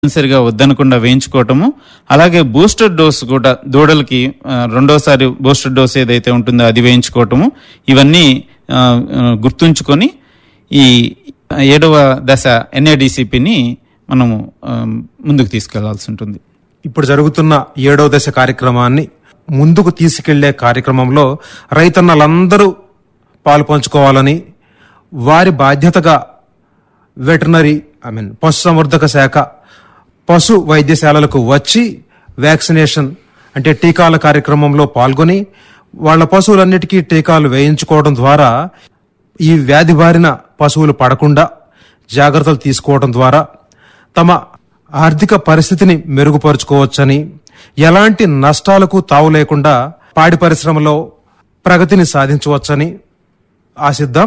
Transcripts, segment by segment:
తప్పనిసరిగా వద్దనకుండా వేయించుకోవటము అలాగే booster dose కూడా దూడలకి ఆ, రెండోసారి బూస్టర్ డోస్ ఏదైతే ఉంటుందో అది వేయించుకోవటము ఇవన్నీ ఆ, ఆ, గుర్తుంచుకొని ఈ ఏడవ దశ ఎన్ఏడిసిపిని మనము ఆ, ముందుకు తీసుకెళ్లాల్సి ఉంటుంది ఇప్పుడు జరుగుతున్న ఏడవ దశ కార్యక్రమాన్ని ముందుకు తీసుకెళ్లే కార్యక్రమంలో రైతన్నలందరూ పాలు పంచుకోవాలని వారి బాధ్యతగా వెటర్నరీ ఐ మీన్ పశుసంవర్ధక శాఖ పశు వైద్యశాలలకు వచ్చి వ్యాక్సినేషన్ అంటే టీకాల కార్యక్రమంలో పాల్గొని వాళ్ళ పశువులన్నిటికీ టీకాలు వేయించుకోవడం ద్వారా ఈ వ్యాధి బారిన పశువులు పడకుండా జాగ్రత్తలు తీసుకోవడం ద్వారా తమ ఆర్థిక పరిస్థితిని మెరుగుపరుచుకోవచ్చని ఎలాంటి నష్టాలకు తావు లేకుండా పాడి పరిశ్రమలో ప్రగతిని సాధించవచ్చని ఆశిద్దాం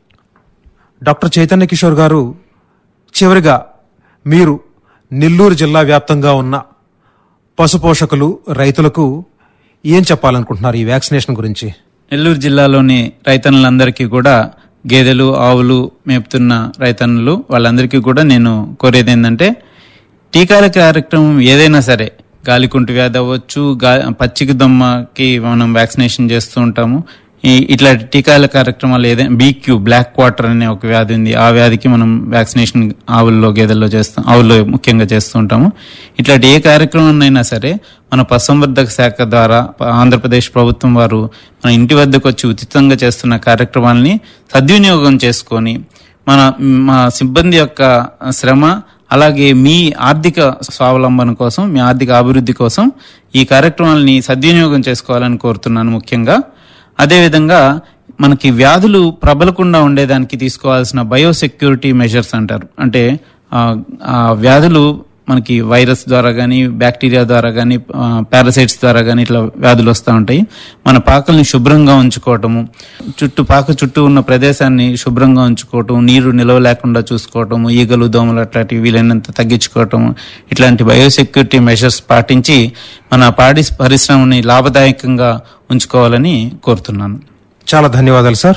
డాక్టర్ చైతన్య కిషోర్ గారు చివరిగా మీరు నెల్లూరు జిల్లా వ్యాప్తంగా ఉన్న పశుపోషకులు రైతులకు ఏం చెప్పాలనుకుంటున్నారు ఈ వ్యాక్సినేషన్ గురించి నెల్లూరు జిల్లాలోని రైతన్నులందరికీ కూడా గేదెలు ఆవులు మేపుతున్న రైతన్నులు వాళ్ళందరికీ కూడా నేను కోరేది ఏంటంటే టీకాల కార్యక్రమం ఏదైనా సరే గాలికుంటు వ్యాధి అవ్వచ్చు గా పచ్చిక దొమ్మకి మనం వ్యాక్సినేషన్ చేస్తూ ఉంటాము ఈ ఇట్లాంటి టీకాల కార్యక్రమాలు ఏదైనా బీక్యూ బ్లాక్ క్వార్టర్ అనే ఒక వ్యాధి ఉంది ఆ వ్యాధికి మనం వ్యాక్సినేషన్ ఆవుల్లో గేదెల్లో చేస్తాం ఆవుల్లో ముఖ్యంగా చేస్తూ ఉంటాము ఇట్లాంటి ఏ కార్యక్రమం అయినా సరే మన పశుసంవర్ధక శాఖ ద్వారా ప- ఆంధ్రప్రదేశ్ ప్రభుత్వం వారు మన ఇంటి వద్దకు వచ్చి ఉచితంగా చేస్తున్న కార్యక్రమాలని సద్వినియోగం చేసుకొని మన మా సిబ్బంది యొక్క శ్రమ అలాగే మీ ఆర్థిక స్వావలంబన కోసం మీ ఆర్థిక అభివృద్ధి కోసం ఈ కార్యక్రమాలని సద్వినియోగం చేసుకోవాలని కోరుతున్నాను ముఖ్యంగా అదేవిధంగా మనకి వ్యాధులు ప్రబలకుండా ఉండేదానికి తీసుకోవాల్సిన బయోసెక్యూరిటీ మెజర్స్ అంటారు అంటే ఆ, ఆ వ్యాధులు మనకి వైరస్ ద్వారా కానీ బ్యాక్టీరియా ద్వారా కానీ పారాసైట్స్ ద్వారా కానీ ఇట్లా వ్యాధులు వస్తూ ఉంటాయి మన పాకల్ని శుభ్రంగా ఉంచుకోవటము చుట్టూ పాక చుట్టూ ఉన్న ప్రదేశాన్ని శుభ్రంగా ఉంచుకోవటం నీరు నిలవ లేకుండా చూసుకోవటము ఈగలు దోమలు అట్లాంటివి వీలైనంత తగ్గించుకోవటము ఇట్లాంటి బయోసెక్యూరిటీ మెషర్స్ పాటించి మన పాడి పరిశ్రమని లాభదాయకంగా ఉంచుకోవాలని కోరుతున్నాను చాలా ధన్యవాదాలు సార్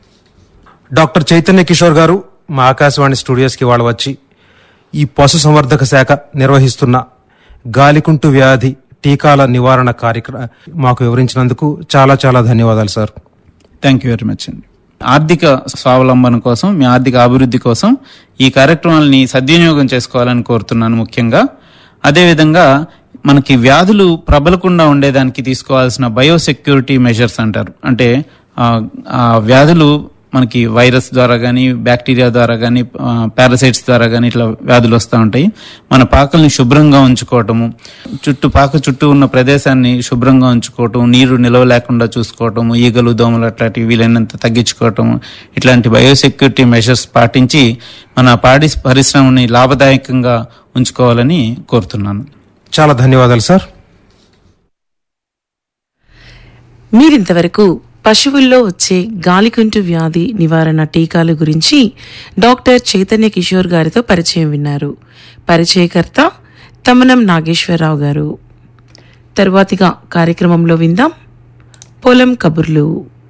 డాక్టర్ చైతన్య కిషోర్ గారు మా ఆకాశవాణి స్టూడియోస్కి వాళ్ళు వచ్చి ఈ పశు సంవర్ధక శాఖ నిర్వహిస్తున్న గాలికుంటు వ్యాధి టీకాల నివారణ కార్యక్రమం మాకు వివరించినందుకు చాలా చాలా ధన్యవాదాలు sir thank you very much అండి ఆర్థిక స్వావలంబన కోసం మీ ఆర్థిక అభివృద్ధి కోసం ఈ కార్యక్రమాలని సద్వినియోగం చేసుకోవాలని కోరుతున్నాను ముఖ్యంగా అదేవిధంగా మనకి వ్యాధులు ప్రబలకుండా ఉండేదానికి తీసుకోవాల్సిన బయోసెక్యూరిటీ మెజర్స్ అంటారు అంటే ఆ, ఆ వ్యాధులు మనకి వైరస్ ద్వారా కానీ బ్యాక్టీరియా ద్వారా కానీ పారాసైట్స్ ద్వారా కానీ ఇట్లా వ్యాధులు వస్తూ ఉంటాయి మన పాకల్ని శుభ్రంగా ఉంచుకోవటము చుట్టూ పాక చుట్టూ ఉన్న ప్రదేశాన్ని శుభ్రంగా ఉంచుకోవటం నీరు నిలవ లేకుండా చూసుకోవటము ఈగలు దోమలు అట్లాంటివి వీలైనంత తగ్గించుకోవటము ఇట్లాంటి బయోసెక్యూరిటీ మెషర్స్ పాటించి మన పాడి పరిశ్రమని లాభదాయకంగా ఉంచుకోవాలని కోరుతున్నాను చాలా ధన్యవాదాలు సార్ మీరింతవరకు పశువుల్లో వచ్చే గాలికుంటు వ్యాధి నివారణ టీకాల గురించి డాక్టర్ చైతన్య కిషోర్ గారితో పరిచయం విన్నారు పరిచయకర్త తమ్మనం నాగేశ్వరరావు గారు తరువాతిగా కార్యక్రమంలో విందాం పొలం కబుర్లు